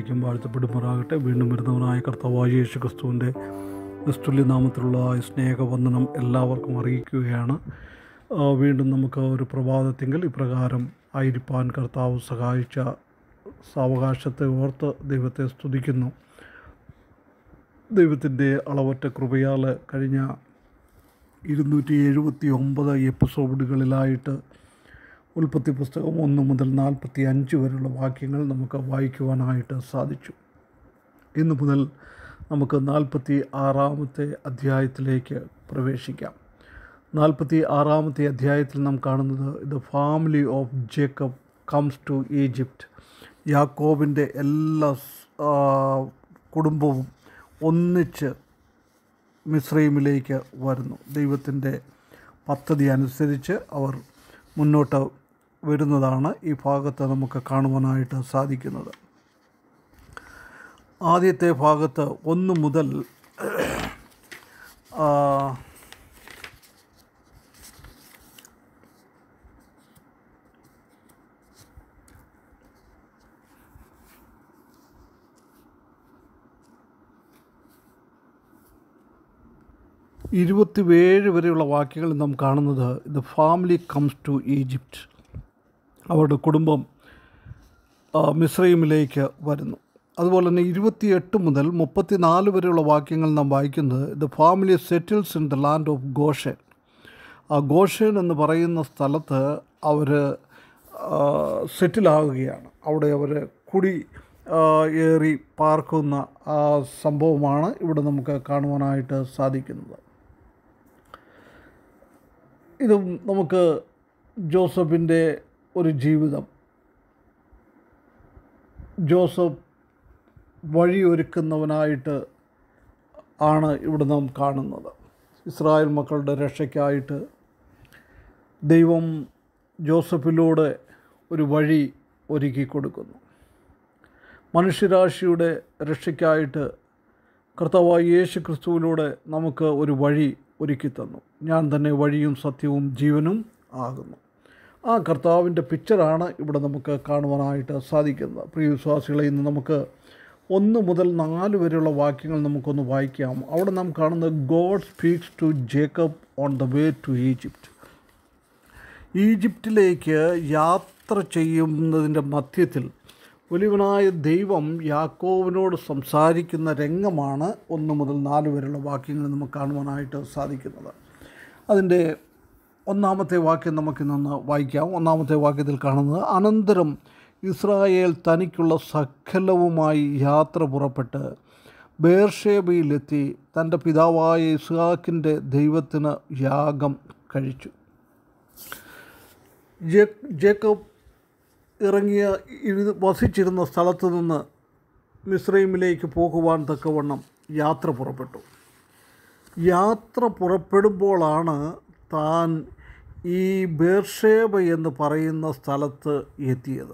എന്നേക്കും വാഴ്ത്തപ്പെടുമാറാകട്ടെ വീണ്ടും വരുന്നവനായ കർത്താവായ യേശു ക്രിസ്തുവിൻ്റെ നിസ്തുല്യ നാമത്തിലുള്ള ഈ സ്നേഹവന്ദനം എല്ലാവർക്കും അറിയിക്കുകയാണ് ആ, വീണ്ടും നമുക്ക് ഒരു പ്രഭാതത്തിങ്കിൽ ഇപ്രകാരം ആയിരിക്കാൻ കർത്താവ് സഹായിച്ച സാവകാശത്തെ ഓർത്ത് ദൈവത്തെ സ്തുതിക്കുന്നു ദൈവത്തിൻ്റെ അളവറ്റ കൃപയാൽ കഴിഞ്ഞ ഇരുന്നൂറ്റി എഴുപത്തി ഒമ്പത് എപ്പിസോഡുകളിലായിട്ട് ഉൽപ്പത്തി പുസ്തകം ഒന്ന് മുതൽ നാൽപ്പത്തി അഞ്ച് വരെയുള്ള വാക്യങ്ങൾ നമുക്ക് വായിക്കുവാനായിട്ട് സാധിച്ചു ഇന്ന് മുതൽ നമുക്ക് നാൽപ്പത്തി ആറാമത്തെ അധ്യായത്തിലേക്ക് പ്രവേശിക്കാം നാൽപ്പത്തി ആറാമത്തെ അധ്യായത്തിൽ നാം കാണുന്നത് the family of Jacob comes to Egypt യാക്കോബിൻ്റെ എല്ലാ സ്- ആ, കുടുംബവും ഒന്നിച്ച് മിസ്രൈമിലേക്ക് വരുന്നു ദൈവത്തിൻ്റെ പദ്ധതി അനുസരിച്ച് അവർ മുന്നോട്ട് വരുന്നതാണ് ഈ ഭാഗത്ത് നമുക്ക് കാണുവാനായിട്ട് സാധിക്കുന്നത് ആദ്യത്തെ ഭാഗത്ത് ഒന്ന് മുതൽ ആ, ഇരുപത്തിയേഴ് വരെയുള്ള വാക്യങ്ങളിൽ നാം കാണുന്നത് the family comes to Egypt അവരുടെ കുടുംബം ആ, മിസ്രൈമിലേക്ക് വരുന്നു അതുപോലെ തന്നെ ഇരുപത്തിയെട്ട് മുതൽ മുപ്പത്തിനാല് വരെയുള്ള വാക്യങ്ങൾ നാം വായിക്കുന്നത് the family settles in the land of Goshen ആ ഗോഷൻ എന്ന് പറയുന്ന സ്ഥലത്ത് അവർ സെറ്റിലാകുകയാണ് അവിടെ അവർ കുടി ആ, ഏറി പാർക്കുന്ന ആ സംഭവമാണ് ഇവിടെ നമുക്ക് കാണുവാനായിട്ട് സാധിക്കുന്നത് ഇതും നമുക്ക് ജോസഫിൻ്റെ ഒരു ജീവിതം ജോസഫ് വഴിയൊരുക്കുന്നവനായിട്ട് ആണ് ഇവിടെ നാം കാണുന്നത് ഇസ്രായേൽ മക്കളുടെ രക്ഷയ്ക്കായിട്ട് ദൈവം ജോസഫിലൂടെ ഒരു വഴി ഒരുക്കി കൊടുക്കുന്നു മനുഷ്യരാശിയുടെ രക്ഷയ്ക്കായിട്ട് കർത്താവായ യേശു ക്രിസ്തുവിലൂടെ നമുക്ക് ഒരു വഴി ഒരുക്കി തന്നു ഞാൻ തന്നെ വഴിയും സത്യവും ജീവനും ആകുന്നു ആ കർത്താവിൻ്റെ പിക്ചറാണ് ഇവിടെ നമുക്ക് കാണുവാനായിട്ട് സാധിക്കുന്നത് പ്രിയ വിശ്വാസികളെ ഇന്ന് നമുക്ക് ഒന്ന് മുതൽ നാല് വരെയുള്ള വാക്യങ്ങൾ നമുക്കൊന്ന് വായിക്കാം അവിടെ നാം കാണുന്നത് God speaks to Jacob on the way to Egypt ഈജിപ്തിലേക്ക് യാത്ര ചെയ്യുന്നതിൻ്റെ മധ്യത്തിൽ വലിയവനായ ദൈവം യാക്കോവിനോട് സംസാരിക്കുന്ന രംഗമാണ് ഒന്ന് മുതൽ നാല് വരെയുള്ള വാക്യങ്ങൾ നമുക്ക് കാണുവാനായിട്ട് സാധിക്കുന്നത് അതിൻ്റെ ഒന്നാമത്തെ വാക്യം നമുക്കിന്നൊന്ന് വായിക്കാം ഒന്നാമത്തെ വാക്യത്തിൽ കാണുന്നത് അനന്തരം ഇസ്രായേൽ തനിക്കുള്ള സകലവുമായി യാത്ര പുറപ്പെട്ട് ബേർഷേബയിലെത്തി തൻ്റെ പിതാവായ ഇസ്ഹാക്കിൻ്റെ ദൈവത്തിന് യാഗം കഴിച്ചു ജേ- ജേക്കബ് ഇറങ്ങിയ ഇരു- വസിച്ചിരുന്ന സ്ഥലത്തു നിന്ന് മിസ്രൈമിലേക്ക് പോകുവാൻ തക്കവണ്ണം യാത്ര പുറപ്പെട്ടു യാത്ര പുറപ്പെടുമ്പോഴാണ് താൻ ഈ ബേർഷേബ എന്ന് പറയുന്ന സ്ഥലത്ത് എത്തിയത്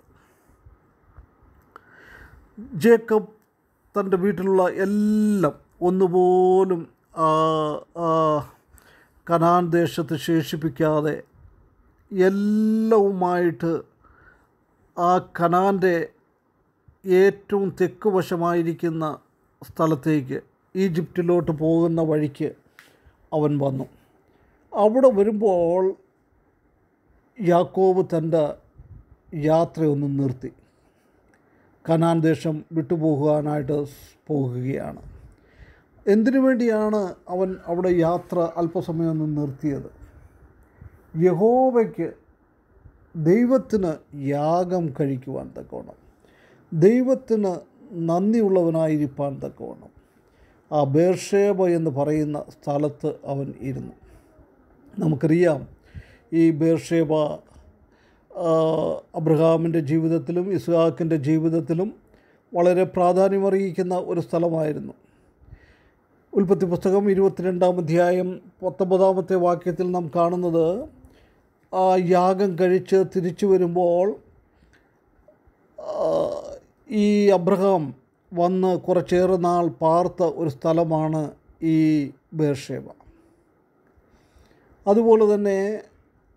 ജേക്കബ് തൻ്റെ വീട്ടിലുള്ള എല്ലാം ഒന്നുപോലും ആ, ആ, കനാൻ ദേശത്ത് ശേഷിപ്പിക്കാതെ എല്ലാവുമായിട്ട് ആ കനാൻ്റെ ഏറ്റവും തെക്ക് വശമായിരിക്കുന്ന സ്ഥലത്തേക്ക് ഈജിപ്തിലോട്ട് പോകുന്ന വഴിക്ക് അവൻ വന്നു അവിടെ വരുമ്പോൾ യാക്കോബ് തൻ്റെ യാത്രയൊന്ന് നിർത്തി കനാൻ ദേശം വിട്ടുപോകുവാനായിട്ട് പോകുകയാണ് എന്തിനു വേണ്ടിയാണ് അവൻ അവിടെ യാത്ര അല്പസമയം ഒന്ന് നിർത്തിയത് യഹോവയ്ക്ക് ദൈവത്തിന് യാഗം കഴിക്കുവാൻ തക്കവണ്ണം ദൈവത്തിന് നന്ദിയുള്ളവനായിരിക്കാൻ തക്കവണ്ണം ആ ബേർഷേബ എന്ന് പറയുന്ന സ്ഥലത്ത് അവൻ ഇരുന്നു നമുക്കറിയാം ഈ ബേർഷേബ ആ, അബ്രഹാമിൻ്റെ ജീവിതത്തിലും ഇസ്ഹാക്കിൻ്റെ ജീവിതത്തിലും വളരെ പ്രാധാന്യമറിയിക്കുന്ന ഒരു സ്ഥലമായിരുന്നു ഉൽപ്പത്തി പുസ്തകം ഇരുപത്തിരണ്ടാം അധ്യായം പത്തൊമ്പതാമത്തെ വാക്യത്തിൽ നാം കാണുന്നത് ആ യാഗം കഴിച്ച് തിരിച്ചു വരുമ്പോൾ ആ, ഈ അബ്രഹാം വന്ന് കുറച്ചേറെ നാൾ പാർത്ത ഒരു സ്ഥലമാണ് ഈ ബേർഷേബ അതുപോലെ തന്നെ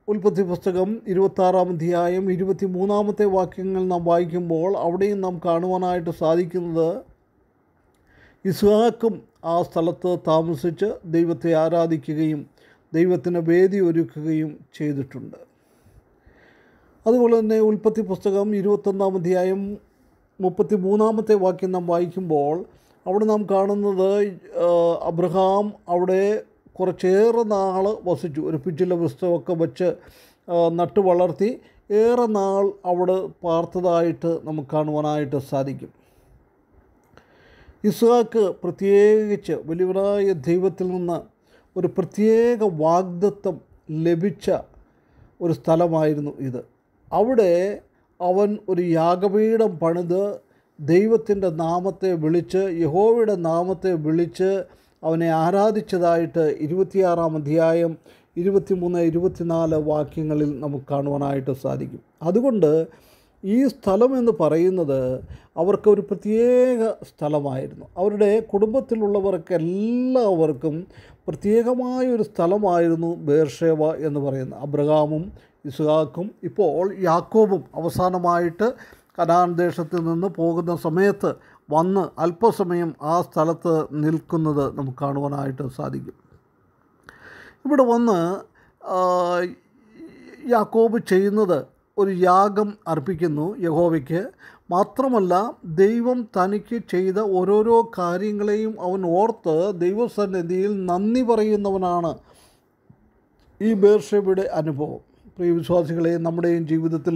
ഉൽപ്പത്തി പുസ്തകം ഇരുപത്താറാം അധ്യായം ഇരുപത്തി മൂന്നാമത്തെ വാക്യങ്ങൾ നാം വായിക്കുമ്പോൾ അവിടെയും നാം കാണുവാനായിട്ട് സാധിക്കുന്നത് ഇസ്ഹാക്കും ആ സ്ഥലത്ത് താമസിച്ച് ദൈവത്തെ ആരാധിക്കുകയും ദൈവത്തിന് വേദി ഒരുക്കുകയും ചെയ്തിട്ടുണ്ട് അതുപോലെ തന്നെ ഉൽപ്പത്തി പുസ്തകം ഇരുപത്തൊന്നാം അധ്യായം മുപ്പത്തി മൂന്നാമത്തെ വാക്യം നാം വായിക്കുമ്പോൾ അവിടെ നാം കാണുന്നത് ആ, അബ്രഹാം അവിടെ കുറച്ചേറെ നാൾ വസിച്ചു ഒരു പിച്ചിലെ പുസ്തകമൊക്കെ വെച്ച് ആ, നട്ടു വളർത്തി ഏറെ നാൾ അവിടെ പാർത്തതായിട്ട് നമുക്ക് കാണുവാനായിട്ട് സാധിക്കും ഇസ്ഹാക്ക് പ്രത്യേകിച്ച് വലിയവനായ ദൈവത്തിൽ നിന്ന് ഒരു പ്രത്യേക വാഗ്ദത്വം ലഭിച്ച ഒരു സ്ഥലമായിരുന്നു ഇത് അവിടെ അവൻ ഒരു യാഗപീഠം പണിത് ദൈവത്തിൻ്റെ നാമത്തെ വിളിച്ച് യഹോവയുടെ നാമത്തെ വിളിച്ച് അവനെ ആരാധിച്ചതായിട്ട് ഇരുപത്തിയാറാം അധ്യായം ഇരുപത്തിമൂന്ന് ഇരുപത്തിനാല് വാക്യങ്ങളിൽ നമുക്ക് കാണുവാനായിട്ട് സാധിക്കും അതുകൊണ്ട് ഈ സ്ഥലം എന്ന് പറയുന്നത് അവർക്ക് ഒരു പ്രത്യേക സ്ഥലമായിരുന്നു അവരുടെ കുടുംബത്തിലുള്ളവർക്ക് എല്ലാവർക്കും പ്രത്യേകമായ ഒരു സ്ഥലമായിരുന്നു ബേർഷേവ എന്ന് പറയുന്നത് അബ്രഹാമും ഇസ്ഹാക്കും ഇപ്പോൾ യാക്കോബും അവസാനമായിട്ട് കനാൻ ദേശത്ത് നിന്ന് പോകുന്ന സമയത്ത് വന്ന് അല്പസമയം ആ സ്ഥലത്ത് നിൽക്കുന്നത് നമുക്ക് കാണുവാനായിട്ട് സാധിക്കും ഇവിടെ വന്ന് ആ, യാക്കോബ് ചെയ്യുന്നത് ഒരു യാഗം അർപ്പിക്കുന്നു യഹോവയ്ക്ക് മാത്രമല്ല ദൈവം തനിക്ക് ചെയ്ത ഓരോരോ കാര്യങ്ങളെയും അവൻ ഓർത്ത് ദൈവസന്നിധിയിൽ നന്ദി പറയുന്നവനാണ് ഈ ബേർഷയുടെ അനുഭവം പ്രിയ വിശ്വാസികളെ നമ്മുടെയും ജീവിതത്തിൽ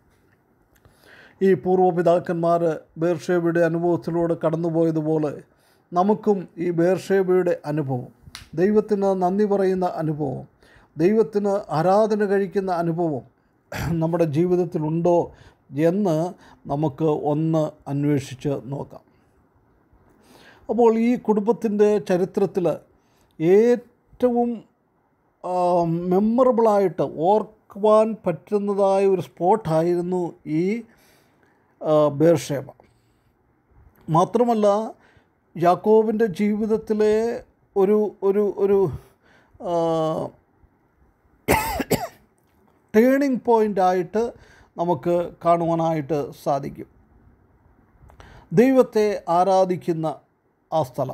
ഈ പൂർവ്വപിതാക്കന്മാർ ബേർഷേബയുടെ അനുഭവത്തിലൂടെ കടന്നുപോയതുപോലെ നമുക്കും ഈ ബേർഷേബയുടെ അനുഭവം ദൈവത്തിന് നന്ദി പറയുന്ന അനുഭവം ദൈവത്തിന് ആരാധന കഴിക്കുന്ന അനുഭവം നമ്മുടെ ജീവിതത്തിലുണ്ടോ എന്ന് നമുക്ക് ഒന്ന് അന്വേഷിച്ച് നോക്കാം അപ്പോൾ ഈ കുടുംബത്തിൻ്റെ ചരിത്രത്തിൽ ഏറ്റവും മെമ്മറബിളായിട്ട് ഓർക്കുവാൻ പറ്റുന്നതായ ഒരു സ്പോട്ടായിരുന്നു ഈ ആ, ബേർഷേബ മാത്രമല്ല യാക്കോബിൻ്റെ ജീവിതത്തിലെ ഒരു ഒരു ഒരു ടേണിംഗ് പോയിൻ്റായിട്ട് നമുക്ക് കാണുവാനായിട്ട് സാധിക്കും ദൈവത്തെ ആരാധിക്കുന്ന ആ സ്ഥലം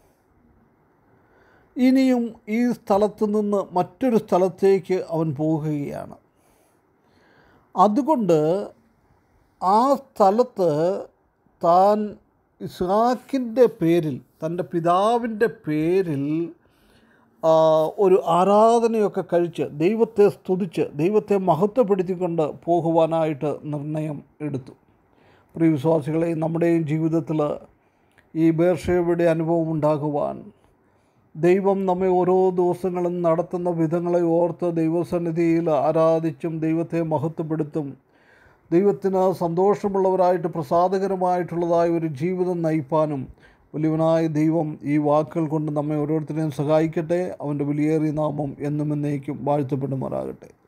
ഇനിയും ഈ സ്ഥലത്ത് നിന്ന് മറ്റൊരു സ്ഥലത്തേക്ക് അവൻ പോകുകയാണ് അതുകൊണ്ട് ആ സ്ഥലത്ത് താൻ ഇസ്ഹാക്കിൻ്റെ പേരിൽ തൻ്റെ പിതാവിൻ്റെ പേരിൽ ആ, ഒരു ആരാധനയൊക്കെ കഴിച്ച് ദൈവത്തെ സ്തുതിച്ച് ദൈവത്തെ മഹത്വപ്പെടുത്തിക്കൊണ്ട് പോകുവാനായിട്ട് നിർണയം എടുത്തു പ്രിയ വിശ്വാസികളെ നമ്മുടെയും ജീവിതത്തിൽ ഈ ബേർഷയുടെ അനുഭവം ഉണ്ടാകുവാൻ ദൈവം നമ്മെ ഓരോ ദിവസങ്ങളും നടത്തുന്ന വിധങ്ങളെ ഓർത്ത് ദൈവസന്നിധിയിൽ ആരാധിച്ചും ദൈവത്തെ മഹത്വപ്പെടുത്തും ദൈവത്തിന് സന്തോഷമുള്ളവരായിട്ട് പ്രസാദകരമായിട്ടുള്ളതായ ഒരു ജീവിതം നയിപ്പാനും വലിയവനായ ദൈവം ഈ വാക്കുകൾ കൊണ്ട് നമ്മെ ഓരോരുത്തരെയും സഹായിക്കട്ടെ അവൻ്റെ വിലയേറിയ നാമം എന്നും എന്നേക്കും വാഴ്ത്തപ്പെടുമാറാകട്ടെ